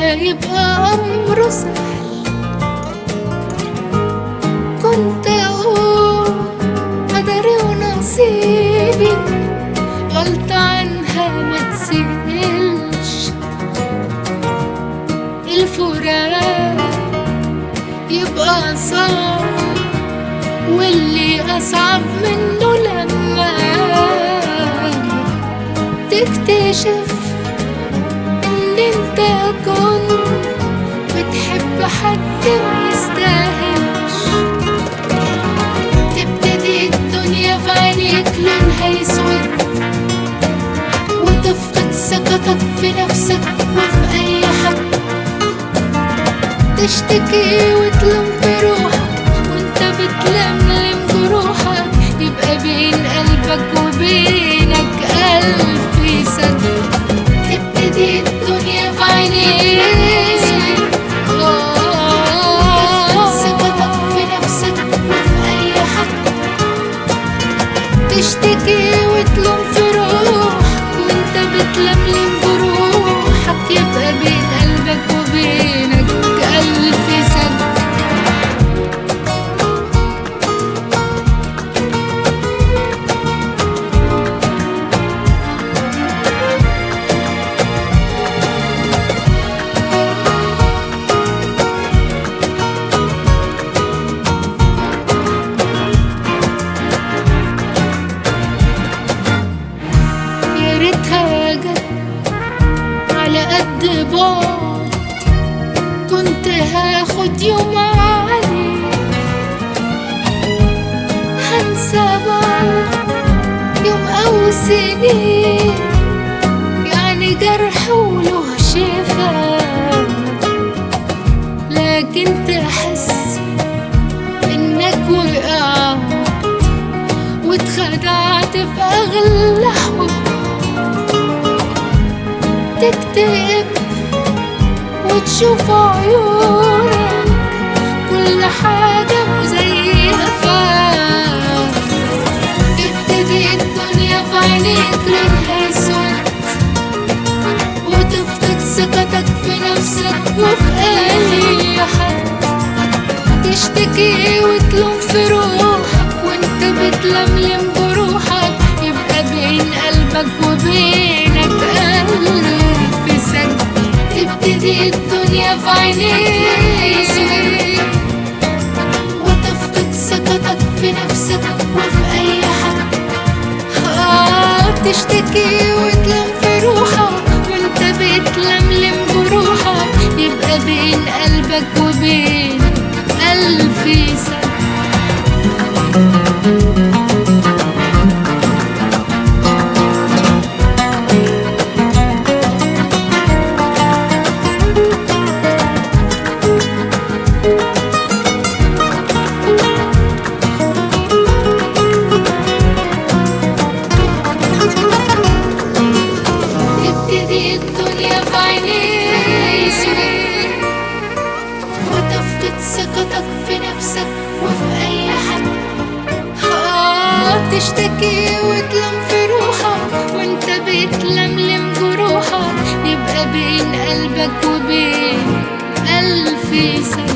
هيبقى أمره سهل كنت أقول قدري ونصيبي غلطة عنها ما تسهلش الفراق يبقى صعب واللي أصعب منه لما تكتشف إن أنت كنت بتحب حد ما يستاهلش تبتدي الدنيا في عينيك لونها يسود وتفقد ثقتك في نفسك وفي أي حد تشتكي وتلوم في روحك وانت بتلملم جروحك يبقى بين قلبك وبينك ألف سد تبتدي الدنيا في عينيك تفقد ثقتك في نفسك وفي أي حد تشتكي وتلوم في روحك وانت بتلملم جروحك يبقى بين قلبك وبينك ألف سد يا ريتها جت على قد بعد كنت هاخد يوم عليك هنسى بعد يوم أو سنين يعني جرح وله شفا لكن تحس إنك وقعت واتخدعت في أغلى حب تكتئب وتشوف عيونك كل حاجة مزيفة تبتدي الدنيا في عينيك لونها اسود وتفقد ثقتك في نفسك وفي أي حد تشتكي وتلوم في روحك وانت بتلملم جروحك يبقى بين قلبك وبينك ألف سد تبتدي الدنيا في عينيك وتفقد ثقتك في نفسك وفي أي حد آه تشتكي وتلم في روحك وانت بتلملم جروحك يبقى بين قلبك وبين ألف سنة تبتدي الدنيا في عينيك وتفقد ثقتك في نفسك وفي أي حد آه تشتكي وتلم في روحك وانت بتلملم جروحك يبقى بين قلبك وبين ألف سنة